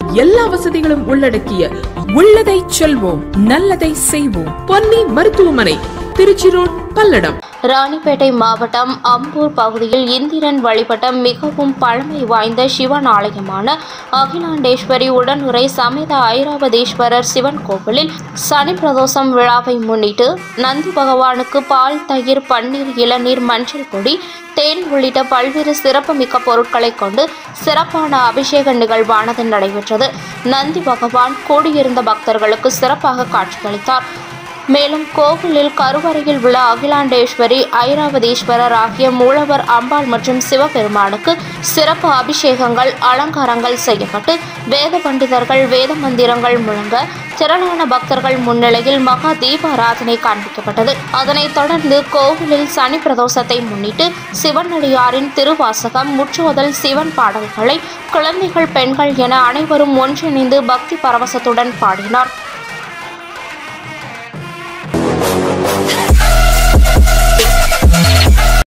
எல்லா வசதிகளும் உள்ளடக்கிய உள்ளதை செல்வோம் நல்லதை செய்வோம் பொன்னி மருத்துவமனை திருச்சி ரோட் பல்லடம் ராணிப்பேட்டை மாவட்டம் அம்பூர் பகுதியில் இந்திரன் வழிபட்ட மிகவும் பழமை வாய்ந்த சிவன் ஆலயமான அகிலாண்டேஸ்வரி உடனுரை சமேத ஐராவதீஸ்வரர் சிவன் கோவிலில் சனி பிரதோஷம் விழாவை முன்னிட்டு நந்தி பகவானுக்கு பால் தயிர் பன்னீர் இளநீர் மஞ்சள் பொடி தேன் உள்ளிட்ட பல்வேறு சிறப்புமிக்க பொருட்களை கொண்டு சிறப்பான அபிஷேக நிகழ்வானது நடைபெற்றது நந்தி பகவான் கூடியிருந்த பக்தர்களுக்கு சிறப்பாக காட்சியளித்தார் மேலும் கோவிலில் கருவறையில் உள்ள அகிலாண்டேஸ்வரி ஐராவதீஸ்வரர் ஆகிய மூலவர் அம்பாள் மற்றும் சிவபெருமானுக்கு சிறப்பு அபிஷேகங்கள் அலங்காரங்கள் செய்யப்பட்டு வேத பண்டிதர்கள் வேத மந்திரங்கள் முழங்க திரளான பக்தர்கள் முன்னிலையில் மகா தீபாராதனை காண்பிக்கப்பட்டது அதனைத் தொடர்ந்து கோவிலில் சனி பிரதோஷத்தை முன்னிட்டு சிவனடியாரின் திருவாசகம் முற்றுவதல் சிவன் பாடல்களை குழந்தைகள் பெண்கள் என அனைவரும் ஒன்றிணைந்து பக்தி பரவசத்துடன் பாடினார்